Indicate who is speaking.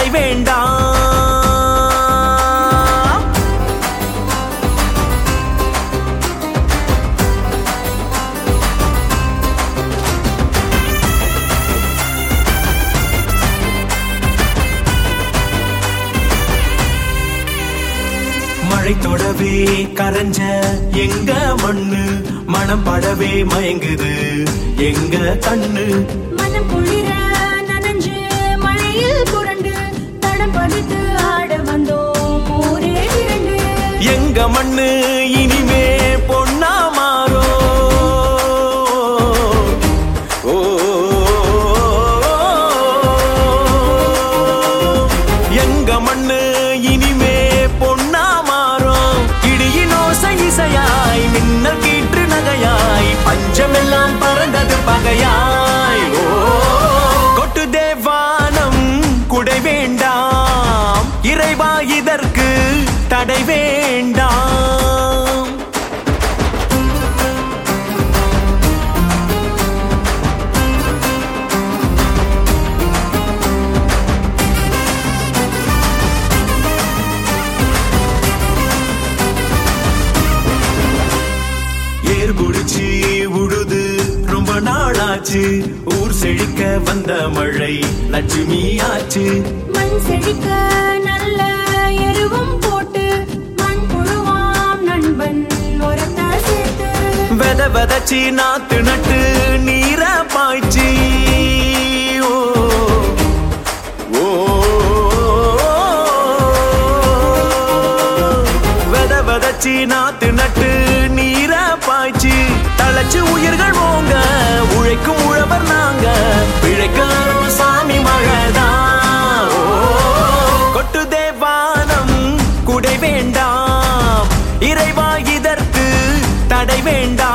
Speaker 1: தடை வேண்டாம் மழை தொடவே கரைஞ்ச எங்க மண்ணு மனம் படவே மயங்குது எங்க கண்ணு
Speaker 2: மனம் குளிர நனைஞ்சு மழையில் புரண்டு தடம் பதித்து ஆட வந்தோம் ஊரே திரண்டு
Speaker 1: எங்க மண்ணு இனிமே பொன்னா மாறோ ஓ, எங்க மண்ணு இனிமே பொன்னா மாறும் இடியின் ஓசை இசையாய் மின்னல் கீற்று நகையாய் பஞ்சமெல்லாம் பறந்தது பகையாய் ஓ கொட்டு தேவானம் குடை வேண்டாம் இறைவா இதற்கு தடை வேண்டாம் ஏர் குடிச்சு உழுது ரொம்ப நாளாச்சு ஊர் செழிக்க வந்த மழை லட்சுமி ஆச்சு
Speaker 2: மண் செழிக்க நல்ல எருவும் போட்டு மண் புழுவாம் நண்பன் உரத்த சேர்த்து
Speaker 1: வெத வெதச்சி நாத்து நட்டு நீர பாய்ச்சி ஓ, ஓ, வெத வெதச்சி நாத்து நட்டு நீர பாய்ச்சி தளச்சு உயிர்கள் ஓங்க உழைக்கும் உழவர் நாங்க பிழைக்காரும் சாமி மழைதான் ஓ, கொட்டு தேவானம் குடை வேண்டாம் இறைவா இதற்கு தடை வேண்டாம்